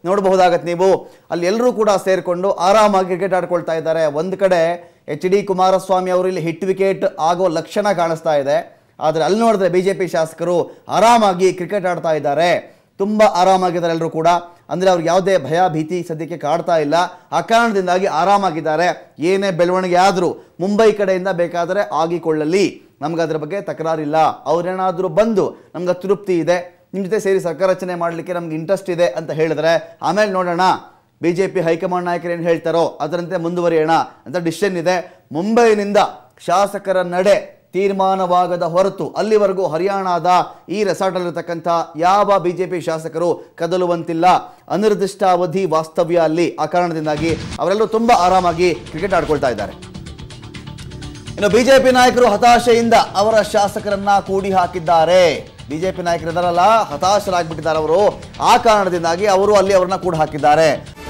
ನೋಡಬಹುದಾಗತ್ತೆ ನೀವು ಅಲ್ಲಿ ಎಲ್ಲರೂ ಕೂಡ ಸೇರಿಕೊಂಡು ಆರಾಮಾಗಿ ಕ್ರಿಕೆಟ್ ಆಡ್ಕೊಳ್ತಾ ಇದ್ದಾರೆ ಒಂದು ಕಡೆ ಎಚ್ ಡಿ ಕುಮಾರಸ್ವಾಮಿ ಅವರು ಇಲ್ಲಿ ಹಿಟ್ ವಿಕೆಟ್ ಆಗೋ ಲಕ್ಷಣ ಕಾಣಿಸ್ತಾ ಇದೆ ಆದರೆ ಅಲ್ಲಿ ನೋಡಿದ್ರೆ ಬಿ ಜೆ ಪಿ ಶಾಸಕರು ಆರಾಮಾಗಿ ಕ್ರಿಕೆಟ್ ಆಡ್ತಾ ಇದ್ದಾರೆ ತುಂಬ ಆರಾಮಾಗಿದ್ದಾರೆ ಎಲ್ಲರೂ ಕೂಡ ಅಂದರೆ ಅವ್ರಿಗೆ ಯಾವುದೇ ಭಯ ಭೀತಿ ಸದ್ಯಕ್ಕೆ ಕಾಡ್ತಾ ಇಲ್ಲ ಆ ಕಾರಣದಿಂದಾಗಿ ಆರಾಮಾಗಿದ್ದಾರೆ ಏನೇ ಬೆಳವಣಿಗೆ ಆದರೂ ಮುಂಬೈ ಕಡೆಯಿಂದ ಬೇಕಾದರೆ ಆಗಿಕೊಳ್ಳಲಿ ನಮ್ಗೆ ಅದ್ರ ಬಗ್ಗೆ ತಕರಾರಿಲ್ಲ ಅವ್ರೇನಾದರೂ ಬಂದು ನಮ್ಗೆ ತೃಪ್ತಿ ಇದೆ ನಿಮ್ಮ ಜೊತೆ ಸೇರಿ ಸರ್ಕಾರ ರಚನೆ ಮಾಡಲಿಕ್ಕೆ ನಮ್ಗೆ ಇಂಟ್ರೆಸ್ಟ್ ಇದೆ ಅಂತ ಹೇಳಿದ್ರೆ ಆಮೇಲೆ ನೋಡೋಣ ಬಿ ಜೆ ಪಿ ಹೈಕಮಾಂಡ್ ನಾಯಕರು ಏನು ಹೇಳ್ತಾರೋ ಅದರಂತೆ ಮುಂದುವರಿಯೋಣ ಅಂತ ಡಿಸಿಷನ್ ಇದೆ ಮುಂಬೈನಿಂದ ಶಾಸಕರ ನಡೆ ತೀರ್ಮಾನವಾಗದ ಹೊರತು ಅಲ್ಲಿವರೆಗೂ ಹರಿಯಾಣದ ಈ ರೆಸಾರ್ಟಲ್ಲಿರ್ತಕ್ಕಂಥ ಯಾವ ಬಿ ಜೆ ಪಿ ಶಾಸಕರು ಕದಲುವಂತಿಲ್ಲ ಅನಿರ್ದಿಷ್ಟಾವಧಿ ವಾಸ್ತವ್ಯ ಅಲ್ಲಿ ಆ ಕಾರಣದಿಂದಾಗಿ ಅವರೆಲ್ಲರೂ ತುಂಬ ಆರಾಮಾಗಿ ಕ್ರಿಕೆಟ್ ಆಡ್ಕೊಳ್ತಾ ಇದ್ದಾರೆ ಇನ್ನು ಬಿಜೆಪಿ ನಾಯಕರು ಹತಾಶೆಯಿಂದ ಅವರ ಶಾಸಕರನ್ನ ಕೂಡಿ ಹಾಕಿದ್ದಾರೆ ಬಿಜೆಪಿ ನಾಯಕರು ಇದಾರಲ್ಲ ಹತಾಶರಾಗ್ಬಿಟ್ಟಿದ್ದಾರೆ ಅವರು ಆ ಕಾರಣದಿಂದಾಗಿ ಅವರು ಅಲ್ಲಿ ಅವರನ್ನ ಕೂಡ ಹಾಕಿದ್ದಾರೆ